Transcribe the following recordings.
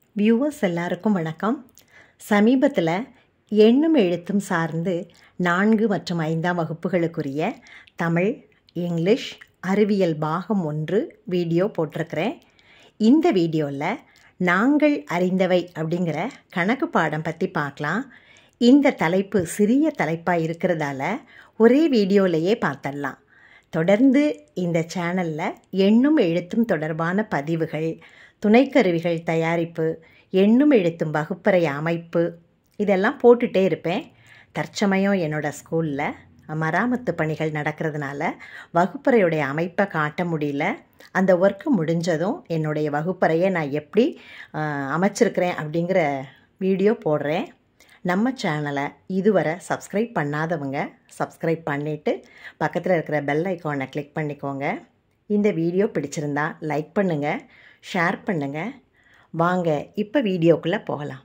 viewers எல்லாருக்கும் வணக்கம் சமீபத்தில் எண்ணும் எழுத்தும் சார்ந்து நான்கு மற்றும் ஐந்தாம் வகுப்புகளுக்குரிய தமிழ் இங்கிலீஷ் அறிவியல் பாகம் ஒன்று வீடியோ போட்டிருக்கிறேன் இந்த வீடியோவில் நாங்கள் அறிந்தவை அப்படிங்கிற கணக்கு பாடம் பற்றி பார்க்கலாம் இந்த தலைப்பு சிறிய தலைப்பாக இருக்கிறதால ஒரே வீடியோலையே பார்த்துடலாம் தொடர்ந்து இந்த சேனலில் எண்ணும் எழுத்தும் தொடர்பான பதிவுகள் துணைக்கருவிகள் தயாரிப்பு எண்ணும் எழுத்தும் வகுப்பறை அமைப்பு இதெல்லாம் போட்டுகிட்டே இருப்பேன் தற்சமயம் என்னோடய ஸ்கூலில் மராமத்து பணிகள் நடக்கிறதுனால வகுப்பறையுடைய அமைப்பை காட்ட முடியல அந்த ஒர்க்கு முடிஞ்சதும் என்னுடைய வகுப்பறையை நான் எப்படி அமைச்சிருக்கிறேன் அப்படிங்கிற வீடியோ போடுறேன் நம்ம சேனலை இதுவரை சப்ஸ்கிரைப் பண்ணாதவங்க சப்ஸ்கிரைப் பண்ணிவிட்டு பக்கத்தில் இருக்கிற பெல் ஐக்கானை கிளிக் பண்ணிக்கோங்க இந்த வீடியோ பிடிச்சிருந்தா லைக் பண்ணுங்கள் ஷேர் பண்ணுங்கள் வாங்க இப்போ வீடியோக்குள்ளே போகலாம்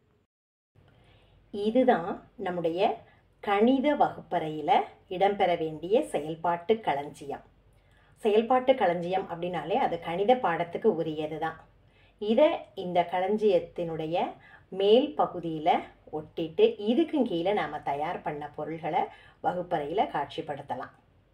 இதுதான் நம்முடைய கணித வகுப்பறையில் இடம்பெற வேண்டிய செயல்பாட்டு களஞ்சியம் செயல்பாட்டு களஞ்சியம் அப்படின்னாலே அது கணித பாடத்துக்கு உரியது தான் இதை இந்த களஞ்சியத்தினுடைய மேல் பகுதியில் ஒட்டிட்டு இதுக்கும் கீழே நாம் தயார் பண்ண பொருள்களை வகுப்பறையில் காட்சிப்படுத்தலாம்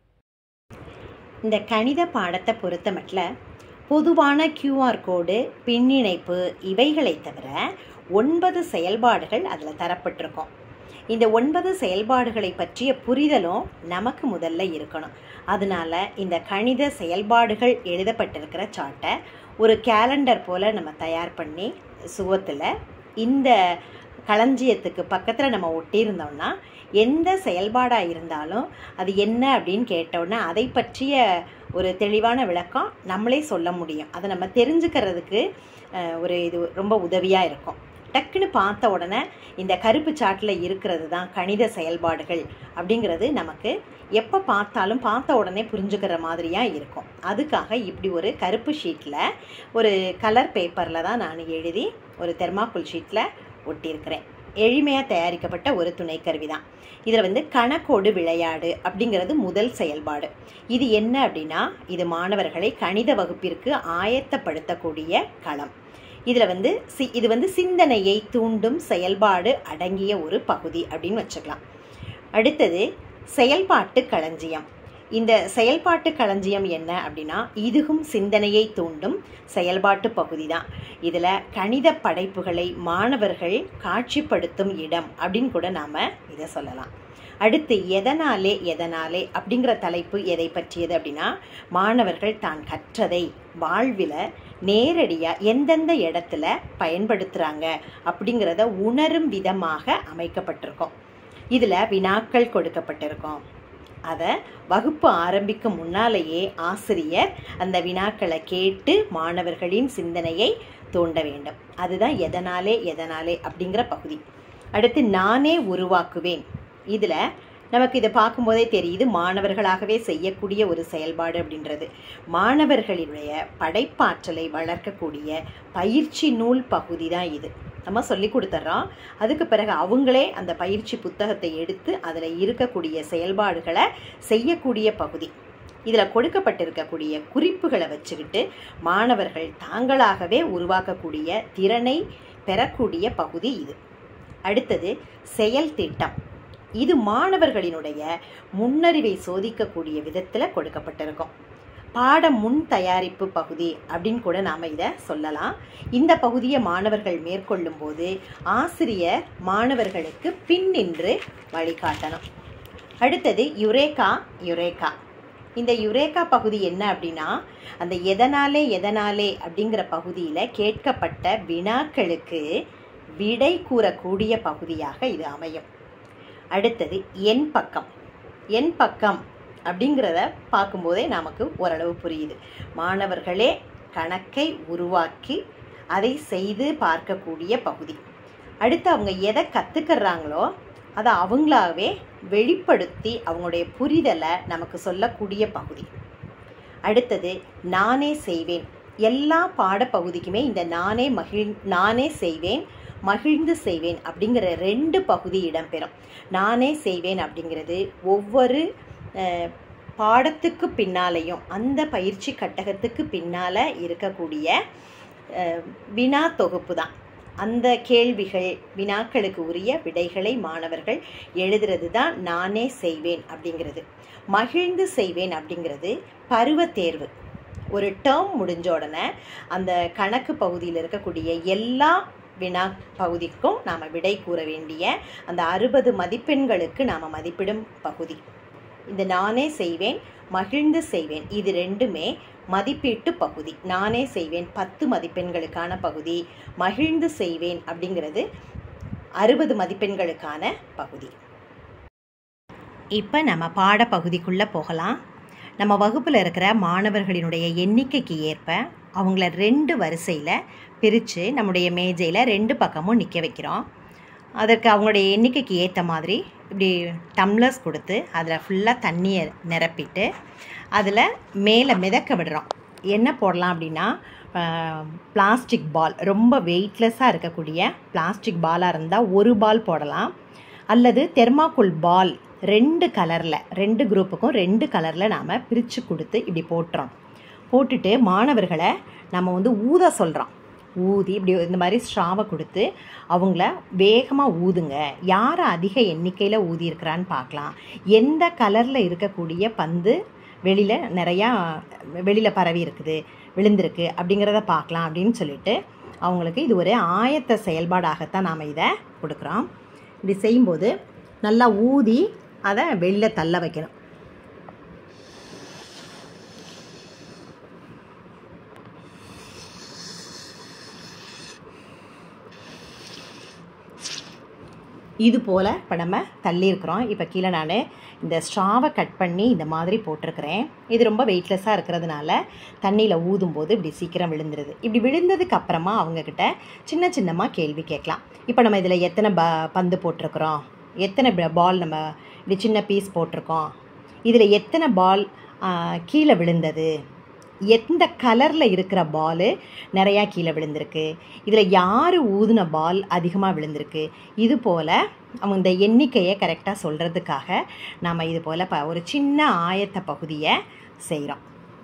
இந்த கணித பாடத்தை பொறுத்த மட்டும் பொதுவான கியூஆர் கோடு பின்னிணைப்பு இவைகளை தவிர ஒன்பது செயல்பாடுகள் அதில் தரப்பட்டிருக்கும் இந்த ஒன்பது செயல்பாடுகளை பற்றிய புரிதலும் நமக்கு முதல்ல இருக்கணும் அதனால இந்த கணித செயல்பாடுகள் எழுதப்பட்டிருக்கிற சார்ட்டை ஒரு கேலண்டர் போல் நம்ம தயார் பண்ணி சுவத்தில் இந்த களஞ்சியத்துக்கு பக்கத்தில் நம்ம ஒட்டியிருந்தோம்னா எந்த செயல்பாடாக இருந்தாலும் அது என்ன அப்படின்னு கேட்டோன்னா அதை பற்றிய ஒரு தெளிவான விளக்கம் நம்மளே சொல்ல முடியும் அதை நம்ம தெரிஞ்சுக்கிறதுக்கு ஒரு இது ரொம்ப உதவியாக இருக்கும் டக்குன்னு பார்த்த உடனே இந்த கருப்பு சாட்டில் இருக்கிறது தான் கணித செயல்பாடுகள் அப்படிங்கிறது நமக்கு எப்போ பார்த்தாலும் பார்த்த உடனே புரிஞ்சுக்கிற மாதிரியாக இருக்கும் அதுக்காக இப்படி ஒரு கருப்பு ஷீட்டில் ஒரு கலர் பேப்பரில் தான் நான் எழுதி ஒரு தெர்மாக்குள் ஷீட்டில் ஒட்டியிருக்கிறேன் எளிமையாக தயாரிக்கப்பட்ட ஒரு துணைக்கருவி தான் இதில் வந்து கணக்கோடு விளையாடு அப்படிங்கிறது முதல் செயல்பாடு இது என்ன அப்படின்னா இது மாணவர்களை கணித வகுப்பிற்கு ஆயத்தப்படுத்தக்கூடிய களம் இதில் வந்து சி இது வந்து சிந்தனையை தூண்டும் செயல்பாடு அடங்கிய ஒரு பகுதி அப்படின்னு வச்சுக்கலாம் அடுத்தது செயல்பாட்டு களஞ்சியம் இந்த செயல்பாட்டு களஞ்சியம் என்ன அப்படின்னா இதுவும் சிந்தனையை தூண்டும் செயல்பாட்டு பகுதி தான் இதில் கணித படைப்புகளை மாணவர்கள் காட்சிப்படுத்தும் இடம் அப்படின்னு கூட நாம் இதை சொல்லலாம் அடுத்து எதனாலே எதனாலே அப்படிங்கிற தலைப்பு எதை பற்றியது அப்படின்னா மாணவர்கள் தான் கற்றதை வாழ்வில் நேரடியாக எந்தெந்த இடத்துல பயன்படுத்துகிறாங்க அப்படிங்கிறத உணரும் விதமாக அமைக்கப்பட்டிருக்கோம் இதில் வினாக்கள் கொடுக்கப்பட்டிருக்கோம் அதை வகுப்பு ஆரம்பிக்கும் முன்னாலேயே ஆசிரியர் அந்த வினாக்களை கேட்டு மாணவர்களின் சிந்தனையை தூண்ட வேண்டும் அதுதான் எதனாலே எதனாலே அப்படிங்கிற பகுதி அடுத்து நானே உருவாக்குவேன் இதில் நமக்கு இதை பார்க்கும்போதே தெரியுது மாணவர்களாகவே செய்யக்கூடிய ஒரு செயல்பாடு அப்படின்றது மாணவர்களுடைய படைப்பாற்றலை வளர்க்கக்கூடிய பயிற்சி நூல் பகுதி தான் இது நம்ம சொல்லி கொடுத்துட்றோம் அதுக்கு பிறகு அவங்களே அந்த பயிற்சி புத்தகத்தை எடுத்து அதில் இருக்கக்கூடிய செயல்பாடுகளை செய்யக்கூடிய பகுதி இதில் கொடுக்கப்பட்டிருக்கக்கூடிய குறிப்புகளை வச்சுக்கிட்டு மாணவர்கள் தாங்களாகவே உருவாக்கக்கூடிய திறனை பெறக்கூடிய பகுதி இது அடுத்தது செயல் திட்டம் இது மாணவர்களினுடைய முன்னறிவை சோதிக்கக்கூடிய விதத்தில் கொடுக்கப்பட்டிருக்கும் பாட முன் தயாரிப்பு பகுதி அப்படின்னு கூட நாம் இதை சொல்லலாம் இந்த பகுதியை மாணவர்கள் மேற்கொள்ளும் போது ஆசிரியர் மாணவர்களுக்கு பின் நின்று வழிகாட்டணும் அடுத்தது யுரேகா யுரேகா இந்த யுரேகா பகுதி என்ன அப்படின்னா அந்த எதனாலே எதனாலே அப்படிங்கிற பகுதியில் கேட்கப்பட்ட வினாக்களுக்கு விடை கூறக்கூடிய பகுதியாக இது அமையும் அடுத்தது என் பக்கம் என் பக்கம் அப்படிங்கிறத பார்க்கும்போதே நமக்கு ஓரளவு புரியுது மாணவர்களே கணக்கை உருவாக்கி அதை செய்து பார்க்கக்கூடிய பகுதி அடுத்து அவங்க எதை கற்றுக்கிறாங்களோ அதை அவங்களாவே வெளிப்படுத்தி அவங்களுடைய புரிதலை நமக்கு சொல்லக்கூடிய பகுதி அடுத்தது நானே செய்வேன் எல்லா பாடப்பகுதிக்குமே இந்த நானே மகிழ் நானே செய்வேன் மகிழ்ந்து செய்வேன் அப்படிங்கிற ரெண்டு பகுதி இடம்பெறும் நானே செய்வேன் அப்படிங்கிறது ஒவ்வொரு பாடத்துக்கு பின்னாலேயும் அந்த பயிற்சி கட்டகத்துக்கு பின்னால் இருக்கக்கூடிய அஹ், வினா தொகுப்பு தான் அந்த கேள்விகள் வினாக்களுக்கு உரிய விடைகளை மாணவர்கள் எழுதுறது தான் நானே செய்வேன் அப்படிங்கிறது மகிழ்ந்து செய்வேன் அப்படிங்கிறது பருவ தேர்வு ஒரு டேர்ம் முடிஞ்ச உடனே அந்த கணக்கு பகுதியில் இருக்கக்கூடிய எல்லா வினா பகுதிக்கும் நாம் விடை கூற வேண்டிய அந்த அறுபது மதிப்பெண்களுக்கு நாம் மதிப்பிடும் பகுதி இந்த நானே செய்வேன் மகிழ்ந்து செய்வேன் இது ரெண்டுமே மதிப்பீட்டு பகுதி நானே செய்வேன் பத்து மதிப்பெண்களுக்கான பகுதி மகிழ்ந்து செய்வேன் அப்படிங்கிறது அறுபது மதிப்பெண்களுக்கான பகுதி இப்போ நம்ம பாடப்பகுதிக்குள்ளே போகலாம் நம்ம வகுப்பில் இருக்கிற மாணவர்களினுடைய எண்ணிக்கைக்கு ஏற்ப அவங்கள ரெண்டு வரிசையில் பிரித்து நம்முடைய மேஜையில் ரெண்டு பக்கமும் நிற்க வைக்கிறோம் அதற்கு அவங்களுடைய எண்ணிக்கைக்கு ஏற்ற மாதிரி இப்படி டம்ளர்ஸ் கொடுத்து அதில் ஃபுல்லாக தண்ணியை நிரப்பிட்டு அதில் மேலே மிதக்க விடுறோம் என்ன போடலாம் அப்படின்னா பிளாஸ்டிக் பால் ரொம்ப வெயிட்லெஸ்ஸாக இருக்கக்கூடிய பிளாஸ்டிக் பாலாக இருந்தால் ஒரு பால் போடலாம் அல்லது தெர்மாக்குள் பால் ரெண்டு கலரில் ரெண்டு குரூப்புக்கும் ரெண்டு கலரில் நாம் பிரித்து கொடுத்து இப்படி போட்டுறோம் போட்டுட்டு மாணவர்களை நம்ம வந்து ஊத சொல்கிறோம் ஊதி இப்படி இந்த மாதிரி ஸ்ட்ராவை கொடுத்து அவங்கள வேகமாக ஊதுங்க யார் அதிக எண்ணிக்கையில் ஊதியிருக்கிறான்னு பார்க்கலாம் எந்த கலரில் இருக்கக்கூடிய பந்து வெளியில் நிறையா வெளியில் பரவி இருக்குது விழுந்திருக்கு அப்படிங்கிறத பார்க்கலாம் அப்படின்னு சொல்லிட்டு அவங்களுக்கு இது ஒரு ஆயத்த செயல்பாடாகத்தான் நாம் இதை கொடுக்குறோம் இப்படி செய்யும்போது நல்லா ஊதி அதை வெளியில் தள்ள வைக்கணும் இது போல் இப்போ நம்ம தள்ளியிருக்கிறோம் இப்போ கீழே நான் இந்த ஸ்ட்ராவை கட் பண்ணி இந்த மாதிரி போட்டிருக்கிறேன் இது ரொம்ப வெயிட்லெஸ்ஸாக இருக்கிறதுனால தண்ணியில் ஊதும்போது இப்படி சீக்கிரம் விழுந்துருது இப்படி விழுந்ததுக்கு அப்புறமா அவங்கக்கிட்ட சின்ன சின்னமாக கேள்வி கேட்கலாம் இப்போ நம்ம இதில் எத்தனை ப பந்து போட்டிருக்கிறோம் எத்தனை பால் நம்ம இப்படி சின்ன பீஸ் போட்டிருக்கோம் இதில் எத்தனை பால் கீழே விழுந்தது எந்த கலரில் இருக்கிற பால் நிறையா கீழே விழுந்திருக்கு இதில் யார் ஊதின பால் அதிகமாக விழுந்திருக்கு இது போல் அவங்க இந்த எண்ணிக்கையை கரெக்டாக சொல்கிறதுக்காக நாம் இது போல் ப ஒரு சின்ன ஆயத்த பகுதியை செய்கிறோம்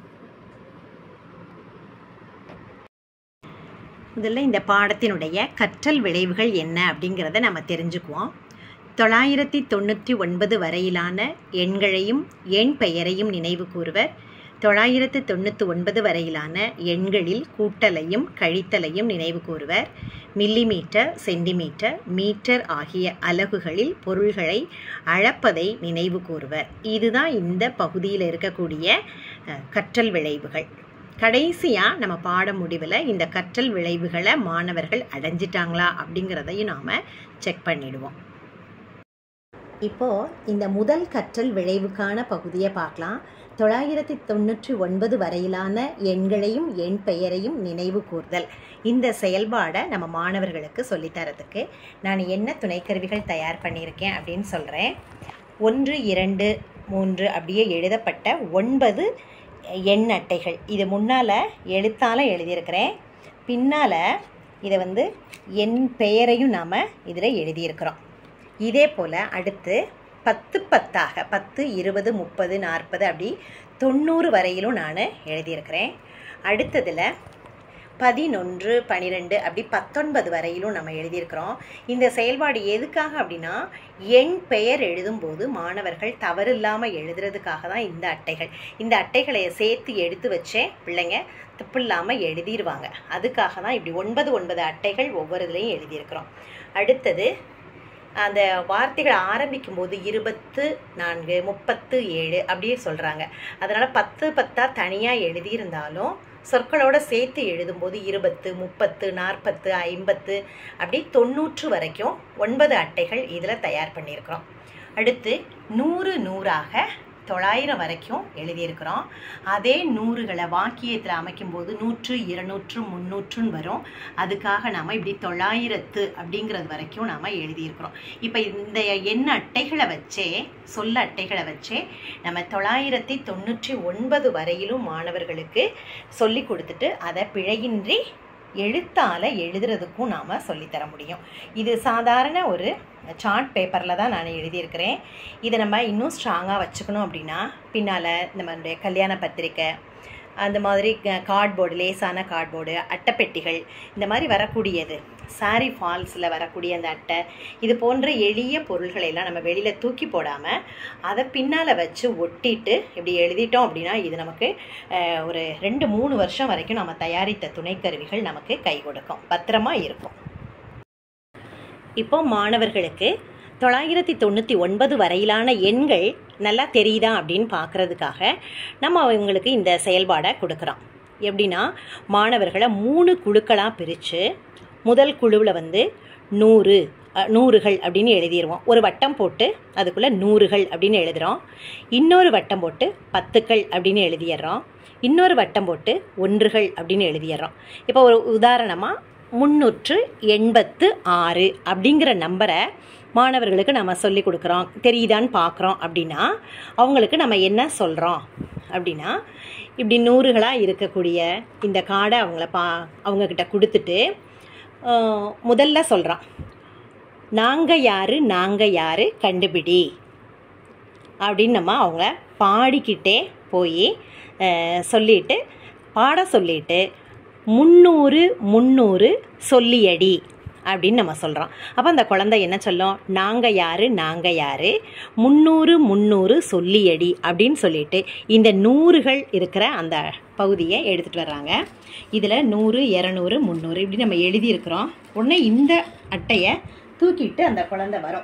முதல்ல இந்த பாடத்தினுடைய கற்றல் விளைவுகள் என்ன அப்படிங்கிறத நம்ம தெரிஞ்சுக்குவோம் தொள்ளாயிரத்தி தொண்ணூற்றி ஒன்பது வரையிலான எண்களையும் எண் பெயரையும் நினைவு கூறுவர் தொள்ளாயிரத்து தொண்ணூற்றி ஒன்பது வரையிலான எண்களில் கூட்டலையும் கழித்தலையும் நினைவு கூறுவர் மில்லிமீட்டர் சென்டிமீட்டர் மீட்டர் ஆகிய அலகுகளில் பொருள்களை அளப்பதை நினைவு கூறுவர் இதுதான் இந்த பகுதியில் இருக்கக்கூடிய அஹ், கற்றல் விளைவுகள் கடைசியாக நம்ம பாட முடிவில் இந்த கற்றல் விளைவுகளை மாணவர்கள் அடைஞ்சிட்டாங்களா அப்படிங்கிறதையும் நாம் செக் பண்ணிடுவோம் இப்போது இந்த முதல் கற்றல் விளைவுக்கான பகுதியை பார்க்கலாம் தொள்ளாயிரத்தி தொண்ணூற்றி ஒன்பது வரையிலான எண்களையும் எண் பெயரையும் நினைவு கூர்தல் இந்த செயல்பாடை நம்ம மாணவர்களுக்கு சொல்லித்தரதுக்கு நான் என்ன துணைக்கருவிகள் தயார் பண்ணியிருக்கேன் அப்படின்னு சொல்கிறேன் ஒன்று இரண்டு மூன்று அப்படியே எழுதப்பட்ட ஒன்பது எண் அட்டைகள் இது முன்னால் எழுத்தால் எழுதியிருக்கிறேன் பின்னால் இதை வந்து என் பெயரையும் நாம் இதில் எழுதியிருக்கிறோம் இதே போல் அடுத்து பத்து பத்தாக பத்து இருபது முப்பது நாற்பது அப்படி தொண்ணூறு வரையிலும் நான் எழுதியிருக்கிறேன் அடுத்ததில் பதினொன்று பனிரெண்டு அப்படி பத்தொன்பது வரையிலும் நம்ம எழுதியிருக்கிறோம் இந்த செயல்பாடு எதுக்காக அப்படின்னா எண் பெயர் எழுதும்போது மாணவர்கள் தவறில்லாமல் எழுதுறதுக்காக தான் இந்த அட்டைகள் இந்த அட்டைகளை சேர்த்து எடுத்து வச்சே பிள்ளைங்க தப்பு இல்லாமல் எழுதிடுவாங்க அதுக்காக தான் இப்படி ஒன்பது ஒன்பது அட்டைகள் ஒவ்வொரு இதுலேயும் எழுதியிருக்கிறோம் அடுத்தது அந்த வார்த்தைகள் ஆரம்பிக்கும் போது இருபத்து நான்கு முப்பத்து ஏழு அப்படியே சொல்கிறாங்க அதனால் பத்து பத்தாக தனியாக எழுதியிருந்தாலும் சொற்களோட சேர்த்து எழுதும்போது இருபத்து முப்பத்து நாற்பத்து ஐம்பத்து அப்படி தொண்ணூற்று வரைக்கும் ஒன்பது அட்டைகள் இதில் தயார் பண்ணியிருக்கிறோம் அடுத்து நூறு நூறாக தொள்ளாயிரம் வரைக்கும் எழுதியிருக்கிறோம் அதே நூறுகளை வாக்கியத்தில் அமைக்கும்போது நூற்று இருநூற்று முந்நூற்றுன்னு வரும் அதுக்காக நாம் இப்படி தொள்ளாயிரத்து அப்படிங்கிறது வரைக்கும் நாம் எழுதியிருக்கிறோம் இப்போ இந்த எண் அட்டைகளை வச்சே சொல்ல அட்டைகளை வச்சே நம்ம தொள்ளாயிரத்தி தொண்ணூற்றி ஒன்பது வரையிலும் மாணவர்களுக்கு சொல்லி கொடுத்துட்டு அதை பிழையின்றி எழுத்தால் எழுதுறதுக்கும் நாம் சொல்லித்தர முடியும் இது சாதாரண ஒரு சார்ட் பேப்பரில் தான் நான் எழுதியிருக்கிறேன் இதை நம்ம இன்னும் ஸ்ட்ராங்காக வச்சுக்கணும் அப்படின்னா பின்னால் நம்மளுடைய கல்யாண பத்திரிக்கை அந்த மாதிரி கார்ட்போர்டு லேசான கார்ட்போர்டு அட்டைப்பெட்டிகள் இந்த மாதிரி வரக்கூடியது சாரி ஃபால்ஸில் வரக்கூடிய அந்த அட்டை இது போன்ற எளிய பொருள்களை எல்லாம் நம்ம வெளியில் தூக்கி போடாமல் அதை பின்னால் வச்சு ஒட்டிட்டு இப்படி எழுதிட்டோம் அப்படின்னா இது நமக்கு அஹ், ஒரு ரெண்டு மூணு வருஷம் வரைக்கும் நம்ம தயாரித்த துணைக்கருவிகள் நமக்கு கை கொடுக்கும் பத்திரமா இருக்கும் இப்போ மாணவர்களுக்கு தொள்ளாயிரத்தி தொண்ணூற்றி ஒன்பது வரையிலான எண்கள் நல்லா தெரியுதா அப்படின்னு பார்க்குறதுக்காக நம்ம அவங்களுக்கு இந்த செயல்பாடை கொடுக்குறோம் எப்படின்னா மாணவர்களை மூணு குழுக்களாக பிரித்து முதல் குழுவில் வந்து நூறு அஹ், நூறுகள் அப்படின்னு எழுதிடுவோம் ஒரு வட்டம் போட்டு அதுக்குள்ளே நூறுகள் அப்படின்னு எழுதுகிறோம் இன்னொரு வட்டம் போட்டு பத்துக்கள் அப்படின்னு எழுதிடுறோம் இன்னொரு வட்டம் போட்டு ஒன்றுகள் அப்படின்னு எழுதிடுறோம் இப்போ ஒரு உதாரணமாக முந்நூற்று எண்பத்து ஆறு அப்படிங்கிற நம்பரை மாணவர்களுக்கு நம்ம சொல்லி கொடுக்குறோம் தெரியுதான்னு பார்க்குறோம் அப்படின்னா அவங்களுக்கு நம்ம என்ன சொல்கிறோம் அப்படின்னா இப்படி நூறுகளாக இருக்கக்கூடிய இந்த கார்டை அவங்கள பா அவங்கக்கிட்ட கொடுத்துட்டு ஆஹ், முதல்ல சொல்கிறான் நாங்கள் யாரு நாங்கள் யாரு கண்டுபிடி அப்படின்னு நம்ம அவங்கள பாடிக்கிட்டே போய் சொல்லிட்டு பாட சொல்லிட்டு முந்நூறு முந்நூறு சொல்லியடி அப்படின்னு நம்ம சொல்கிறோம் அப்போ அந்த குழந்தை என்ன சொல்லும் நாங்கள் யாரு நாங்கள் யாரு முந்நூறு முந்நூறு சொல்லியடி அப்படின்னு சொல்லிட்டு இந்த நூறுகள் இருக்கிற அந்த பகுதியை எடுத்துகிட்டு வர்றாங்க இதில் நூறு இரநூறு முந்நூறு இப்படி நம்ம எழுதியிருக்கிறோம் உடனே இந்த அட்டையை தூக்கிட்டு அந்த குழந்தை வரும்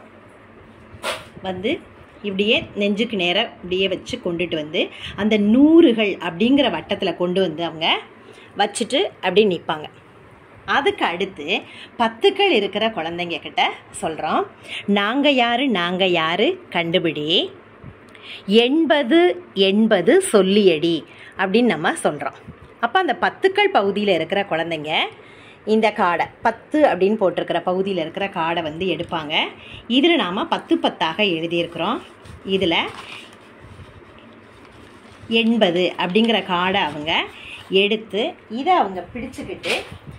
வந்து இப்படியே நெஞ்சுக்கு நேராக இப்படியே வச்சு கொண்டுட்டு வந்து அந்த நூறுகள் அப்படிங்கிற வட்டத்தில் கொண்டு வந்து அவங்க வச்சுட்டு அப்படி நிற்பாங்க அதுக்கு அடுத்து பத்துக்கள் இருக்கிற குழந்தைங்க கிட்ட சொல்கிறோம் நாங்கள் யாரு நாங்கள் யாரு கண்டுபிடி எண்பது எண்பது சொல்லியடி அப்படின்னு நம்ம சொல்கிறோம் அப்போ அந்த பத்துக்கள் பகுதியில் இருக்கிற குழந்தைங்க இந்த காடை பத்து அப்படின்னு போட்டிருக்கிற பகுதியில் இருக்கிற காடை வந்து எடுப்பாங்க இதில் நாம் பத்து பத்தாக எழுதியிருக்கிறோம் இதில் எண்பது அப்படிங்கிற காடை அவங்க எடுத்து இதை அவங்க பிடிச்சுக்கிட்டு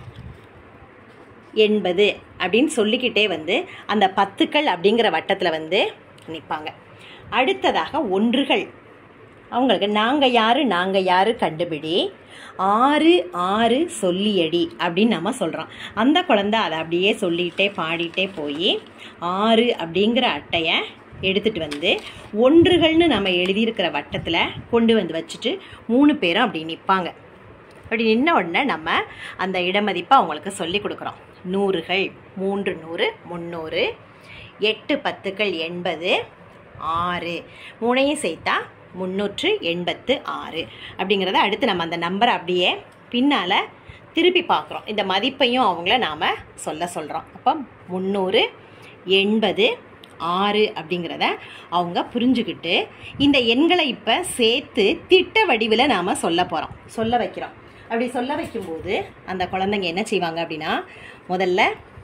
எண்பது அப்படின்னு சொல்லிக்கிட்டே வந்து அந்த பத்துக்கள் அப்படிங்கிற வட்டத்தில் வந்து நிற்பாங்க அடுத்ததாக ஒன்றுகள் அவங்களுக்கு நாங்கள் யாரு நாங்கள் யாரு கண்டுபிடி ஆறு ஆறு சொல்லியடி அப்படின்னு நம்ம சொல்கிறோம் அந்த குழந்தை அதை அப்படியே சொல்லிகிட்டே பாடிட்டே போய் ஆறு அப்படிங்கிற அட்டையை எடுத்துகிட்டு வந்து ஒன்றுகள்னு நம்ம எழுதியிருக்கிற வட்டத்தில் கொண்டு வந்து வச்சுட்டு மூணு பேரும் அப்படி நிற்பாங்க அப்படி நின்ன உடனே நம்ம அந்த இடமதிப்பை அவங்களுக்கு சொல்லி கொடுக்குறோம் நூறுகள் மூன்று நூறு முந்நூறு எட்டு பத்துக்கள் எண்பது ஆறு மூணையும் சேர்த்தா முந்நூற்று எண்பத்து ஆறு அப்படிங்கிறத அடுத்து நம்ம அந்த நம்பரை அப்படியே பின்னால் திருப்பி பார்க்குறோம் இந்த மதிப்பையும் அவங்கள நாம் சொல்ல சொல்கிறோம் அப்போ முந்நூறு எண்பது ஆறு அப்படிங்கிறத அவங்க புரிஞ்சுக்கிட்டு இந்த எண்களை இப்போ சேர்த்து திட்ட வடிவில் நாம் சொல்ல போகிறோம் சொல்ல வைக்கிறோம் அப்படி சொல்ல வைக்கும்போது அந்த குழந்தைங்க என்ன செய்வாங்க அப்படின்னா முதல்ல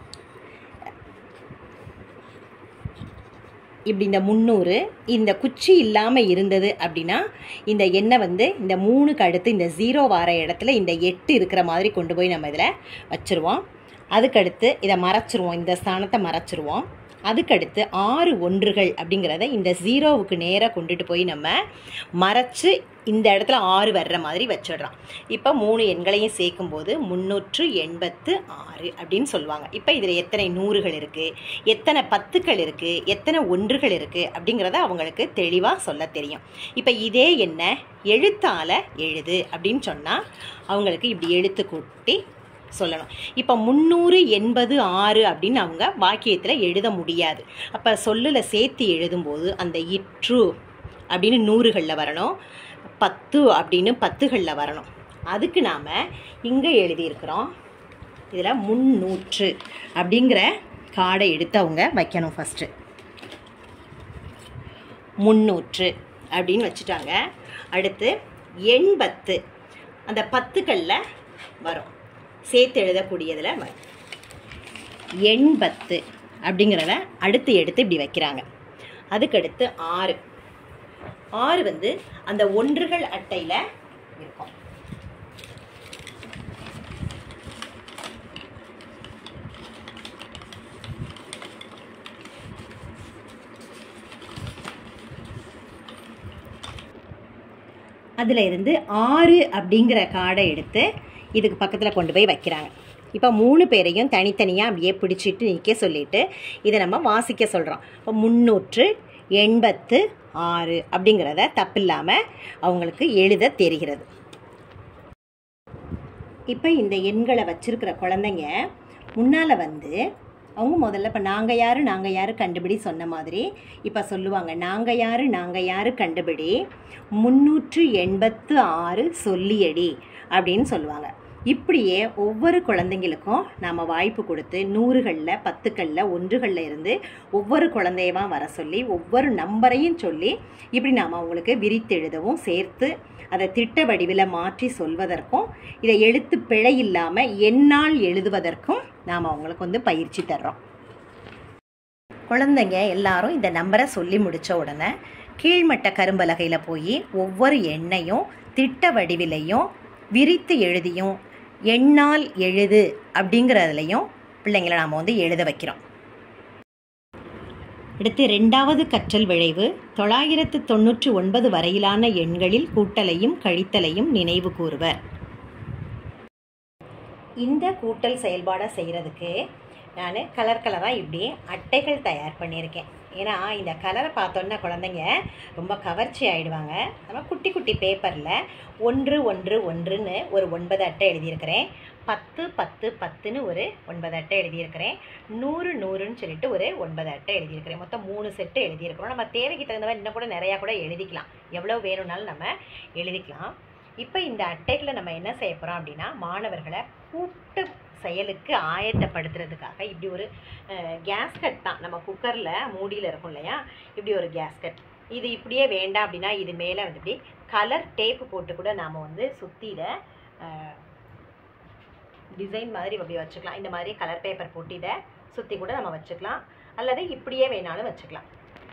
இப்படி இந்த முந்நூறு இந்த குச்சி இல்லாமல் இருந்தது அப்படின்னா இந்த எண்ணெய் வந்து இந்த மூணுக்கு அடுத்து இந்த ஜீரோ வர இடத்துல இந்த எட்டு இருக்கிற மாதிரி கொண்டு போய் நம்ம இதில் வச்சுருவோம் அதுக்கடுத்து இதை மறைச்சிருவோம் இந்த ஸ்தானத்தை மறைச்சிருவோம் அதுக்கடுத்து ஆறு ஒன்றுகள் அப்படிங்கிறத இந்த ஜீரோவுக்கு நேராக கொண்டுட்டு போய் நம்ம மறைச்சு இந்த இடத்துல ஆறு வர்ற மாதிரி வச்சிடுறோம் இப்போ மூணு எண்களையும் சேர்க்கும்போது முந்நூற்று எண்பத்து ஆறு அப்படின்னு சொல்லுவாங்க இப்போ இதில் எத்தனை நூறுகள் இருக்குது எத்தனை பத்துக்கள் இருக்குது எத்தனை ஒன்றுகள் இருக்குது அப்படிங்கிறத அவங்களுக்கு தெளிவாக சொல்ல தெரியும் இப்போ இதே என்ன எழுத்தால் எழுது அப்படின்னு சொன்னால் அவங்களுக்கு இப்படி எழுத்து கூட்டி சொல்லணும் இப்போ முந்நூறு எண்பது ஆறு அப்படின்னு அவங்க வாக்கியத்தில் எழுத முடியாது அப்போ சொல்லில் சேர்த்து எழுதும்போது அந்த இற்று அப்படின்னு நூறுகளில் வரணும் பத்து அப்படின்னு பத்துகளில் வரணும் அதுக்கு நாம் இங்கே எழுதியிருக்கிறோம் இதில் முன்னூற்று அப்படிங்கிற கார்டை எடுத்து அவங்க வைக்கணும் ஃபஸ்ட்டு முன்னூற்று அப்படின்னு வச்சுட்டாங்க அடுத்து எண்பத்து அந்த பத்துக்களில் வரும் சேர்த்து எழுதக்கூடியதில் வரும் எண்பத்து அப்படிங்கிறத அடுத்து எடுத்து இப்படி வைக்கிறாங்க அதுக்கடுத்து ஆறு ஆறு வந்து அந்த ஒன்றுகள் அட்டையில் இருக்கும் அதில் இருந்து ஆறு அப்படிங்கிற கார்டை எடுத்து இதுக்கு பக்கத்தில் கொண்டு போய் வைக்கிறாங்க இப்போ மூணு பேரையும் தனித்தனியாக அப்படியே பிடிச்சிட்டு நிற்க சொல்லிட்டு இதை நம்ம வாசிக்க சொல்கிறோம் இப்போ முந்நூற்று எண்பத்து ஆறு அப்படிங்கிறத தப்பில்லாமல் அவங்களுக்கு எழுத தெரிகிறது இப்போ இந்த எண்களை வச்சிருக்கிற குழந்தைங்க முன்னால் வந்து அவங்க முதல்ல இப்போ நாங்கள் யார் நாங்கள் யார் கண்டுபிடி சொன்ன மாதிரி இப்போ சொல்லுவாங்க நாங்கள் யார் நாங்கள் யார் கண்டுபிடி முந்நூற்று எண்பத்து ஆறு சொல்லியடி அப்படின்னு சொல்லுவாங்க இப்படியே ஒவ்வொரு குழந்தைங்களுக்கும் நாம் வாய்ப்பு கொடுத்து நூறுகளில் பத்துக்களில் ஒன்றுகளில் இருந்து ஒவ்வொரு குழந்தையமா வர சொல்லி ஒவ்வொரு நம்பரையும் சொல்லி இப்படி நாம் அவங்களுக்கு விரித்தெழுதவும் சேர்த்து அதை திட்ட வடிவில் மாற்றி சொல்வதற்கும் இதை எழுத்து பிழை இல்லாமல் என்னால் எழுதுவதற்கும் நாம் அவங்களுக்கு வந்து பயிற்சி தர்றோம் குழந்தைங்க எல்லாரும் இந்த நம்பரை சொல்லி முடித்த உடனே கீழ்மட்ட கரும்பலகையில் போய் ஒவ்வொரு எண்ணையும் திட்ட வடிவிலையும் விரித்து எழுதியும் எண்ணால் எழுது அப்படிங்கிறதுலையும் பிள்ளைங்களை நாம் வந்து எழுத வைக்கிறோம் அடுத்து ரெண்டாவது கற்றல் விளைவு தொள்ளாயிரத்து தொண்ணூற்றி ஒன்பது வரையிலான எண்களில் கூட்டலையும் கழித்தலையும் நினைவு கூறுவர் இந்த கூட்டல் செயல்பாடை செய்கிறதுக்கு நான் கலர் கலராக இப்படி அட்டைகள் தயார் பண்ணியிருக்கேன் ஏன்னா இந்த கலரை பார்த்தோன்னா குழந்தைங்க ரொம்ப கவர்ச்சி ஆகிடுவாங்க நம்ம குட்டி குட்டி பேப்பரில் ஒன்று ஒன்று ஒன்றுன்னு ஒரு ஒன்பது அட்டை எழுதியிருக்கிறேன் பத்து பத்து பத்துன்னு ஒரு ஒன்பது அட்டை எழுதியிருக்கிறேன் நூறு நூறுன்னு சொல்லிட்டு ஒரு ஒன்பது அட்டை எழுதியிருக்கிறேன் மொத்தம் மூணு செட்டு எழுதியிருக்கிறோம் நம்ம தேவைக்கு தகுந்த மாதிரி இன்னும் கூட நிறையா கூட எழுதிக்கலாம் எவ்வளோ வேணும்னாலும் நம்ம எழுதிக்கலாம் இப்போ இந்த அட்டைகளை நம்ம என்ன செய்ய போகிறோம் அப்படின்னா மாணவர்களை கூட்டு செயலுக்கு ஆயத்தப்படுத்துறதுக்காக இப்படி ஒரு கேஸ்கட் தான் நம்ம குக்கரில் மூடியில் இருக்கும் இல்லையா இப்படி ஒரு கேஸ்கட் இது இப்படியே வேண்டாம் அப்படின்னா இது மேலே வந்து இப்படி கலர் டேப்பு போட்டு கூட நாம் வந்து சுற்றி இதை டிசைன் மாதிரி அப்படி வச்சுக்கலாம் இந்த மாதிரி கலர் பேப்பர் போட்டு இதை சுற்றி கூட நம்ம வச்சுக்கலாம் அல்லது இப்படியே வேணாலும் வச்சுக்கலாம்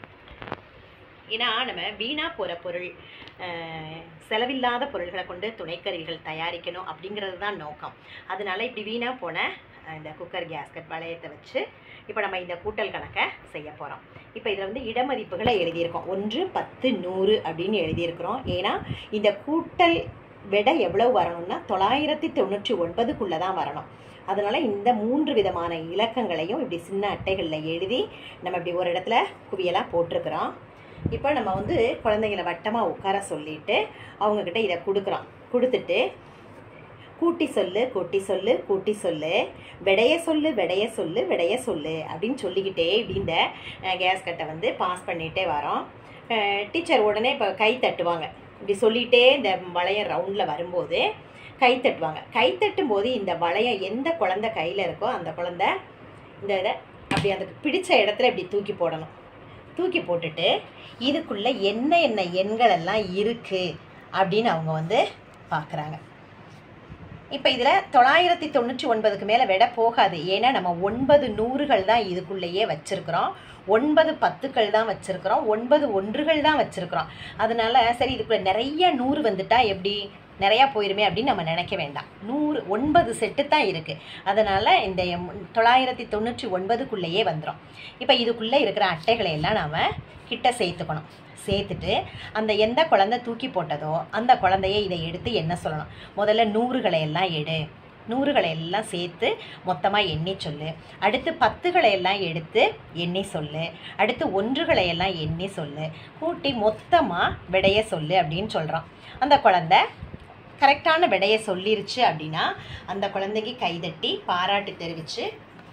ஏன்னா நம்ம வீணாக போகிற பொருள் அஹ், செலவில்லாத பொருள்களை கொண்டு துணைக்கருவிகள் தயாரிக்கணும் அப்படிங்கிறது தான் நோக்கம் அதனால இப்படி வீணாக போன அஹ், இந்த குக்கர் கேஸ்கட் வளையத்தை வச்சு இப்போ நம்ம இந்த கூட்டல் கணக்கை செய்ய போகிறோம் இப்போ இதில் வந்து இடமதிப்புகளை எழுதியிருக்கோம் ஒன்று பத்து நூறு அப்படின்னு எழுதியிருக்கிறோம் ஏன்னா இந்த கூட்டல் விடை எவ்வளவு வரணும்னா தொள்ளாயிரத்தி தொண்ணூற்றி ஒன்பதுக்குள்ளே தான் வரணும் அதனால இந்த மூன்று விதமான இலக்கங்களையும் இப்படி சின்ன அட்டைகளில் எழுதி நம்ம இப்படி ஒரு இடத்துல குவியலாக போட்டிருக்கிறோம் இப்போ நம்ம வந்து குழந்தைங்களை வட்டமாக உட்கார சொல்லிட்டு அவங்கக்கிட்ட இதை கொடுக்குறோம் கொடுத்துட்டு கூட்டி சொல்லு கூட்டி சொல்லு கூட்டி சொல்லு விடைய சொல்லு விடைய சொல்லு விடைய சொல்லு அப்படின்னு சொல்லிக்கிட்டே இப்படி இந்த கேஸ் கட்டை வந்து பாஸ் பண்ணிகிட்டே வரோம் டீச்சர் உடனே இப்போ கை தட்டுவாங்க இப்படி சொல்லிகிட்டே இந்த வளையம் ரவுண்டில் வரும்போது கை தட்டுவாங்க கை தட்டும் போது இந்த வளையம் எந்த குழந்தை கையில் இருக்கோ அந்த குழந்தை இந்த இதை அப்படி அந்த பிடிச்ச இடத்துல இப்படி தூக்கி போடணும் தூக்கி போட்டுட்டு இதுக்குள்ளே என்ன என்ன எண்கள் எல்லாம் இருக்குது அப்படின்னு அவங்க வந்து பார்க்குறாங்க இப்போ இதில் தொள்ளாயிரத்தி தொண்ணூற்றி ஒன்பதுக்கு மேலே விட போகாது ஏன்னா நம்ம ஒன்பது நூறுகள் தான் இதுக்குள்ளேயே வச்சுருக்குறோம் ஒன்பது பத்துக்கள் தான் வச்சுருக்குறோம் ஒன்பது ஒன்றுகள் தான் வச்சுருக்குறோம் அதனால சரி இதுக்குள்ளே நிறைய நூறு வந்துட்டா எப்படி நிறையா போயிருமே அப்படின்னு நம்ம நினைக்க வேண்டாம் நூறு ஒன்பது செட்டு தான் இருக்குது அதனால் இந்த எம்- தொள்ளாயிரத்தி தொண்ணூற்றி ஒன்பதுக்குள்ளேயே வந்துடும் இப்போ இதுக்குள்ளே இருக்கிற அட்டைகளை எல்லாம் நாம் கிட்ட சேர்த்துக்கணும் சேர்த்துட்டு அந்த எந்த குழந்தை தூக்கி போட்டதோ அந்த குழந்தைய இதை எடுத்து என்ன சொல்லணும் முதல்ல நூறுகளை எல்லாம் எடு நூறுகளை எல்லாம் சேர்த்து மொத்தமாக எண்ணி சொல்லு அடுத்து பத்துகளை எல்லாம் எடுத்து எண்ணி சொல்லு அடுத்து ஒன்றுகளை எல்லாம் எண்ணி சொல்லு கூட்டி மொத்தமாக விடைய சொல்லு அப்படின்னு சொல்கிறோம் அந்த குழந்தை கரெக்டான விடையை சொல்லிருச்சு அப்படின்னா அந்த குழந்தைக்கு கைதட்டி பாராட்டு தெரிவித்து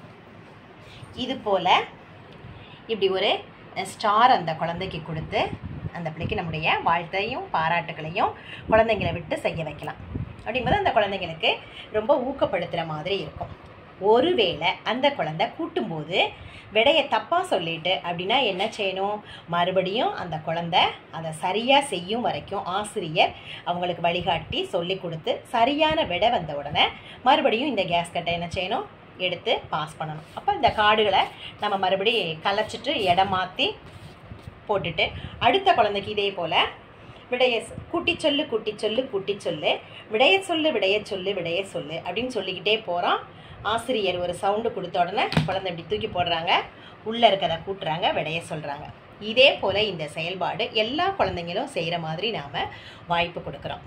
இது போல் இப்படி ஒரு ஸ்டார் அந்த குழந்தைக்கு கொடுத்து அந்த பிள்ளைக்கு நம்முடைய வாழ்த்தையும் பாராட்டுகளையும் குழந்தைங்களை விட்டு செய்ய வைக்கலாம் அப்படிங்கும்போது அந்த குழந்தைங்களுக்கு ரொம்ப ஊக்கப்படுத்துகிற மாதிரி இருக்கும் ஒருவேளை அந்த குழந்தை கூட்டும்போது விடையை தப்பாக சொல்லிட்டு அப்படின்னா என்ன செய்யணும் மறுபடியும் அந்த குழந்தை அதை சரியாக செய்யும் வரைக்கும் ஆசிரியர் அவங்களுக்கு வழிகாட்டி சொல்லி கொடுத்து சரியான விடை வந்த உடனே மறுபடியும் இந்த கேஸ் கட்டை என்ன செய்யணும் எடுத்து பாஸ் பண்ணணும் அப்போ இந்த கார்டுகளை நம்ம மறுபடி கலைச்சிட்டு இடம் மாற்றி போட்டுட்டு அடுத்த குழந்தைக்கு இதே போல் விடைய சொ- கூட்டி சொல்லு கூட்டி சொல்லு கூட்டி சொல்லு விடைய சொல்லு விடைய சொல்லு விடைய சொல்லு அப்படின்னு சொல்லிக்கிட்டே போகிறோம் ஆசிரியர் ஒரு சவுண்டு கொடுத்த உடனே குழந்தை இப்படி தூக்கி போடுறாங்க உள்ளே இருக்கிறத கூட்டுறாங்க விடைய சொல்கிறாங்க இதே போல் இந்த செயல்பாடு எல்லா குழந்தைங்களும் செய்கிற மாதிரி நாம் வாய்ப்பு கொடுக்குறோம்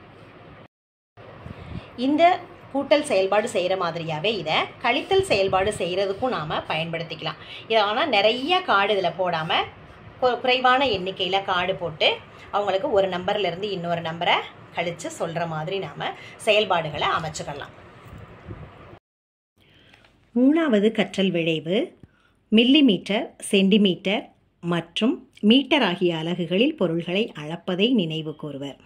இந்த கூட்டல் செயல்பாடு செய்கிற மாதிரியாகவே இதை கழித்தல் செயல்பாடு செய்கிறதுக்கும் நாம் பயன்படுத்திக்கலாம் இது ஆனால் நிறைய கார்டு இதில் போடாமல் குறைவான எண்ணிக்கையில் கார்டு போட்டு அவங்களுக்கு ஒரு நம்பர்லேருந்து இன்னொரு நம்பரை கழித்து சொல்கிற மாதிரி நாம் செயல்பாடுகளை அமைச்சுக்கலாம் மூணாவது கற்றல் விளைவு மில்லிமீட்டர் சென்டிமீட்டர் மற்றும் மீட்டர் ஆகிய அலகுகளில் பொருள்களை அளப்பதை நினைவு கூறுவர்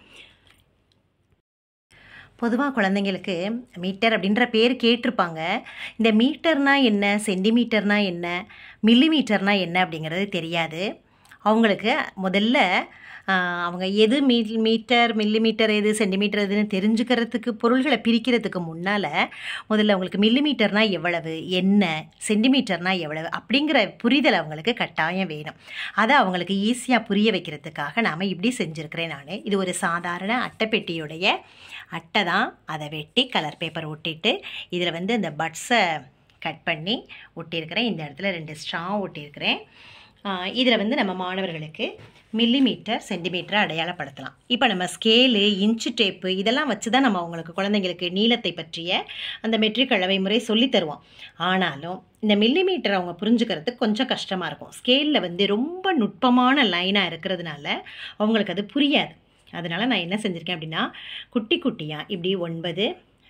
பொதுவாக குழந்தைங்களுக்கு மீட்டர் அப்படின்ற பேர் கேட்டிருப்பாங்க இந்த மீட்டர்னா என்ன சென்டிமீட்டர்னா என்ன மில்லிமீட்டர்னா என்ன அப்படிங்கிறது தெரியாது அவங்களுக்கு முதல்ல அவங்க எது மீ மீட்டர் மில்லிமீட்டர் எது சென்டிமீட்டர் எதுன்னு தெரிஞ்சுக்கிறதுக்கு பொருள்களை பிரிக்கிறதுக்கு முன்னால் முதல்ல அவங்களுக்கு மில்லிமீட்டர்னால் எவ்வளவு என்ன சென்டிமீட்டர்னால் எவ்வளவு அப்படிங்கிற புரிதல் அவங்களுக்கு கட்டாயம் வேணும் அதை அவங்களுக்கு ஈஸியாக புரிய வைக்கிறதுக்காக நாம் இப்படி செஞ்சுருக்கிறேன் நான் இது ஒரு சாதாரண அட்டைப்பெட்டியுடைய அட்டை தான் அதை வெட்டி கலர் பேப்பர் ஒட்டிட்டு இதில் வந்து இந்த பட்ஸை கட் பண்ணி ஒட்டியிருக்கிறேன் இந்த இடத்துல ரெண்டு ஸ்ட்ரா ஒட்டியிருக்கிறேன் இதில் வந்து நம்ம மாணவர்களுக்கு மில்லிமீட்டர் சென்டிமீட்டரை அடையாளப்படுத்தலாம் இப்போ நம்ம ஸ்கேலு இன்ச்சு டேப்பு இதெல்லாம் வச்சு தான் நம்ம அவங்களுக்கு குழந்தைங்களுக்கு நீளத்தை பற்றிய அந்த மெட்ரிக் அளவை முறை சொல்லி தருவோம் ஆனாலும் இந்த மில்லிமீட்டர் அவங்க புரிஞ்சுக்கிறதுக்கு கொஞ்சம் கஷ்டமாக இருக்கும் ஸ்கேலில் வந்து ரொம்ப நுட்பமான லைனாக இருக்கிறதுனால அவங்களுக்கு அது புரியாது அதனால் நான் என்ன செஞ்சுருக்கேன் அப்படின்னா குட்டி குட்டியாக இப்படி ஒன்பது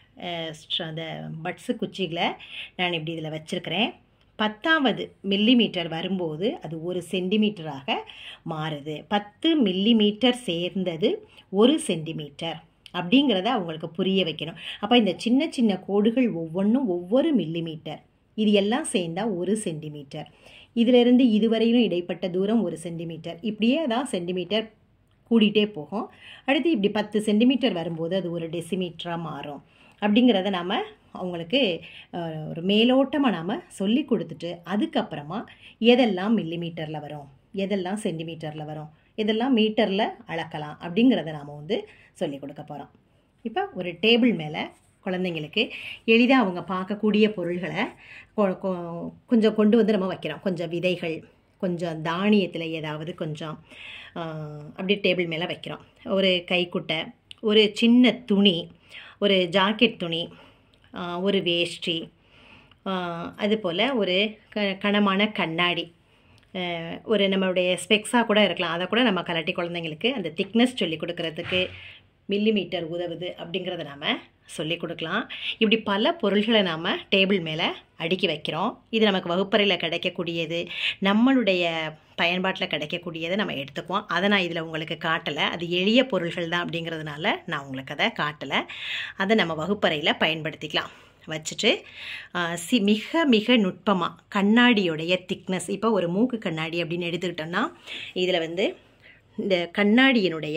அந்த பட்ஸு குச்சிகளை நான் இப்படி இதில் வச்சுருக்கிறேன் பத்தாவது மில்லிமீட்டர் வரும்போது அது ஒரு சென்டிமீட்டராக மாறுது பத்து மில்லிமீட்டர் சேர்ந்தது ஒரு சென்டிமீட்டர் அப்படிங்கிறத அவங்களுக்கு புரிய வைக்கணும் அப்போ இந்த சின்ன சின்ன கோடுகள் ஒவ்வொன்றும் ஒவ்வொரு மில்லிமீட்டர் இது எல்லாம் சேர்ந்தால் ஒரு சென்டிமீட்டர் இதிலிருந்து இதுவரையிலும் இடைப்பட்ட தூரம் ஒரு சென்டிமீட்டர் இப்படியே தான் சென்டிமீட்டர் கூடிட்டே போகும் அடுத்து இப்படி பத்து சென்டிமீட்டர் வரும்போது அது ஒரு டெசிமீட்டராக மாறும் அப்படிங்கிறத நாம் அவங்களுக்கு ஒரு மேலோட்டமாக நாம் சொல்லி கொடுத்துட்டு அதுக்கப்புறமா எதெல்லாம் மில்லிமீட்டரில் வரும் எதெல்லாம் சென்டிமீட்டரில் வரும் எதெல்லாம் மீட்டரில் அளக்கலாம் அப்படிங்கிறத நாம் வந்து சொல்லி கொடுக்க போகிறோம் இப்போ ஒரு டேபிள் மேலே குழந்தைங்களுக்கு எளிதாக அவங்க பார்க்கக்கூடிய பொருள்களை கொஞ்சம் கொண்டு வந்து நம்ம வைக்கிறோம் கொஞ்சம் விதைகள் கொஞ்சம் தானியத்தில் ஏதாவது கொஞ்சம் அப்படி டேபிள் மேலே வைக்கிறோம் ஒரு கைக்குட்டை ஒரு சின்ன துணி ஒரு ஜாக்கெட் துணி ஒரு வேஷ்டி அதுபோல் ஒரு க கனமான கண்ணாடி ஒரு நம்மளுடைய ஸ்பெக்ஸாக கூட இருக்கலாம் அதை கூட நம்ம கலட்டி குழந்தைங்களுக்கு அந்த திக்னஸ் சொல்லி கொடுக்கறதுக்கு மில்லிமீட்டர் உதவுது அப்படிங்கிறத நாம் சொல்லி கொடுக்கலாம் இப்படி பல பொருள்களை நாம் டேபிள் மேலே அடுக்கி வைக்கிறோம் இது நமக்கு வகுப்பறையில் கிடைக்கக்கூடியது நம்மளுடைய பயன்பாட்டில் கிடைக்கக்கூடியதை நம்ம எடுத்துக்குவோம் அதை நான் இதில் உங்களுக்கு காட்டலை அது எளிய பொருள்கள் தான் அப்படிங்கிறதுனால நான் உங்களுக்கு அதை காட்டலை அதை நம்ம வகுப்பறையில் பயன்படுத்திக்கலாம் வச்சுட்டு சி மிக மிக நுட்பமாக கண்ணாடியோடைய திக்னஸ் இப்போ ஒரு மூக்கு கண்ணாடி அப்படின்னு எடுத்துக்கிட்டோம்னா இதில் வந்து இந்த கண்ணாடியினுடைய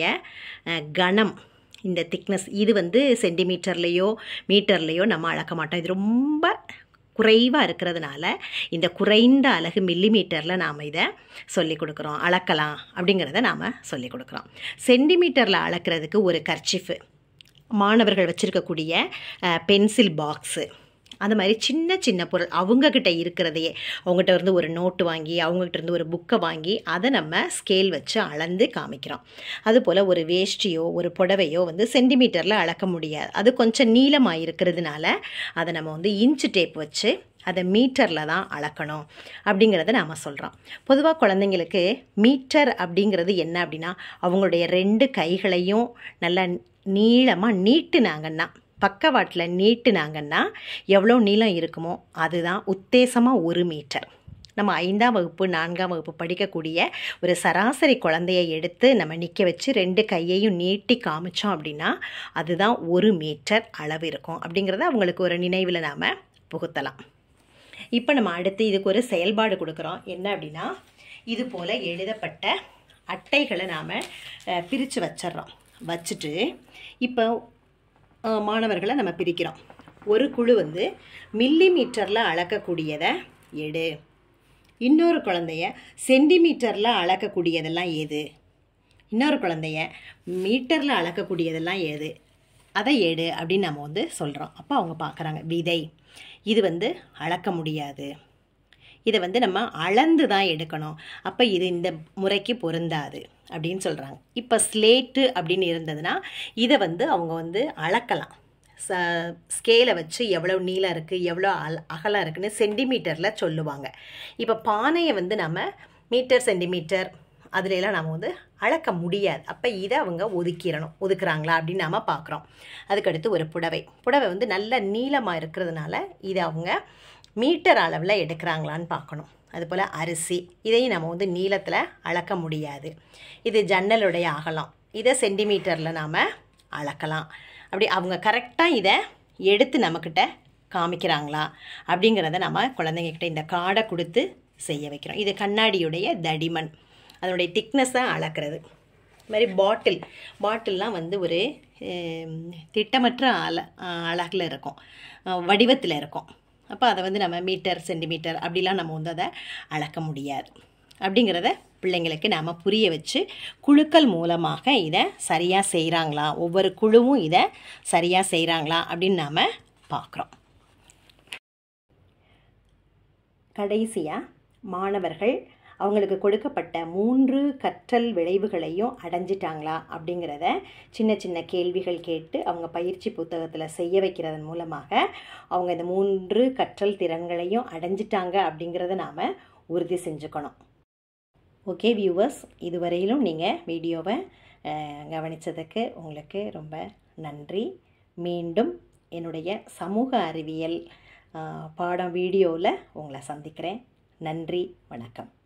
கணம் இந்த திக்னஸ் இது வந்து சென்டிமீட்டர்லேயோ மீட்டர்லேயோ நம்ம அளக்க மாட்டோம் இது ரொம்ப குறைவாக இருக்கிறதுனால இந்த குறைந்த அலகு மில்லிமீட்டரில் நாம் இதை சொல்லி கொடுக்குறோம் அளக்கலாம் அப்படிங்கிறத நாம் சொல்லி கொடுக்குறோம் சென்டிமீட்டரில் அளக்கிறதுக்கு ஒரு கர்ச்சிஃபு மாணவர்கள் வச்சுருக்கக்கூடிய பென்சில் பாக்ஸு அந்த மாதிரி சின்ன சின்ன பொருள் அவங்கக்கிட்ட இருக்கிறதையே அவங்ககிட்ட இருந்து ஒரு நோட்டு வாங்கி அவங்ககிட்ட இருந்து ஒரு புக்கை வாங்கி அதை நம்ம ஸ்கேல் வச்சு அளந்து காமிக்கிறோம் அதுபோல் ஒரு வேஷ்டியோ ஒரு புடவையோ வந்து சென்டிமீட்டரில் அளக்க முடியாது அது கொஞ்சம் நீளமாக இருக்கிறதுனால அதை நம்ம வந்து இன்ச்சு டேப் வச்சு அதை மீட்டரில் தான் அளக்கணும் அப்படிங்கிறத நாம் சொல்கிறோம் பொதுவாக குழந்தைங்களுக்கு மீட்டர் அப்படிங்கிறது என்ன அப்படின்னா அவங்களுடைய ரெண்டு கைகளையும் நல்லா நீளமாக நீட்டுனாங்கன்னா பக்கவாட்டில் நீட்டுனாங்கன்னா எவ்வளோ நீளம் இருக்குமோ அதுதான் உத்தேசமாக ஒரு மீட்டர் நம்ம ஐந்தாம் வகுப்பு நான்காம் வகுப்பு படிக்கக்கூடிய ஒரு சராசரி குழந்தைய எடுத்து நம்ம நிற்க வச்சு ரெண்டு கையையும் நீட்டி காமிச்சோம் அப்படின்னா அதுதான் ஒரு மீட்டர் அளவு இருக்கும் அப்படிங்கிறத அவங்களுக்கு ஒரு நினைவில் நாம் புகுத்தலாம் இப்போ நம்ம அடுத்து இதுக்கு ஒரு செயல்பாடு கொடுக்குறோம் என்ன அப்படின்னா இது போல் எழுதப்பட்ட அட்டைகளை நாம் பிரித்து வச்சிட்றோம் வச்சுட்டு இப்போ மாணவர்களை நம்ம பிரிக்கிறோம் ஒரு குழு வந்து மில்லி மீட்டரில் அளக்கக்கூடியதை எடு இன்னொரு குழந்தைய சென்டிமீட்டரில் அளக்கக்கூடியதெல்லாம் எது இன்னொரு குழந்தைய மீட்டரில் அளக்கக்கூடியதெல்லாம் எது அதை எடு அப்படின்னு நம்ம வந்து சொல்கிறோம் அப்போ அவங்க பார்க்குறாங்க விதை இது வந்து அளக்க முடியாது இதை வந்து நம்ம அளந்து தான் எடுக்கணும் அப்போ இது இந்த முறைக்கு பொருந்தாது அப்படின்னு சொல்கிறாங்க இப்போ ஸ்லேட்டு அப்படின்னு இருந்ததுன்னா இதை வந்து அவங்க வந்து அளக்கலாம் ச ஸ்கேலை வச்சு எவ்வளோ நீளம் இருக்குது எவ்வளோ அல் அகலம் இருக்குன்னு சென்டிமீட்டரில் சொல்லுவாங்க இப்போ பானையை வந்து நம்ம மீட்டர் சென்டிமீட்டர் அதுலலாம் நம்ம வந்து அளக்க முடியாது அப்போ இதை அவங்க ஒதுக்கிடணும் ஒதுக்குறாங்களா அப்படின்னு நாம் பார்க்குறோம் அதுக்கடுத்து ஒரு புடவை புடவை வந்து நல்ல நீளமாக இருக்கிறதுனால இதை அவங்க மீட்டர் அளவில் எடுக்கிறாங்களான்னு பார்க்கணும் அதுபோல் அரிசி இதையும் நம்ம வந்து நீளத்தில் அளக்க முடியாது இது ஜன்னலுடைய அகலம் இதை சென்டிமீட்டரில் நாம் அளக்கலாம் அப்படி அவங்க கரெக்டாக இதை எடுத்து நம்மக்கிட்ட காமிக்கிறாங்களா அப்படிங்கிறத நம்ம குழந்தைங்கக்கிட்ட இந்த கார்டை கொடுத்து செய்ய வைக்கிறோம் இது கண்ணாடியுடைய தடிமன் அதனுடைய திக்னஸை அளக்கிறது இது மாதிரி பாட்டில் பாட்டில்லாம் வந்து ஒரு திட்டமற்ற அல அழகில் இருக்கும் வடிவத்தில் இருக்கும் அப்போ அதை வந்து நம்ம மீட்டர் சென்டிமீட்டர் அப்படிலாம் நம்ம வந்து அதை அளக்க முடியாது அப்படிங்கிறத பிள்ளைங்களுக்கு நாம் புரிய வச்சு குழுக்கள் மூலமாக இதை சரியாக செய்கிறாங்களா ஒவ்வொரு குழுவும் இதை சரியாக செய்கிறாங்களா அப்படின்னு நாம் பார்க்குறோம் கடைசியாக மாணவர்கள் அவங்களுக்கு கொடுக்கப்பட்ட மூன்று கற்றல் விளைவுகளையும் அடைஞ்சிட்டாங்களா அப்படிங்கிறத சின்ன சின்ன கேள்விகள் கேட்டு அவங்க பயிற்சி புத்தகத்தில் செய்ய வைக்கிறதன் மூலமாக அவங்க இந்த மூன்று கற்றல் திறன்களையும் அடைஞ்சிட்டாங்க அப்படிங்கிறத நாம் உறுதி செஞ்சுக்கணும் ஓகே வியூவர்ஸ் இதுவரையிலும் நீங்கள் வீடியோவை கவனித்ததுக்கு உங்களுக்கு ரொம்ப நன்றி மீண்டும் என்னுடைய சமூக அறிவியல் பாடம் வீடியோவில் உங்களை சந்திக்கிறேன் நன்றி வணக்கம்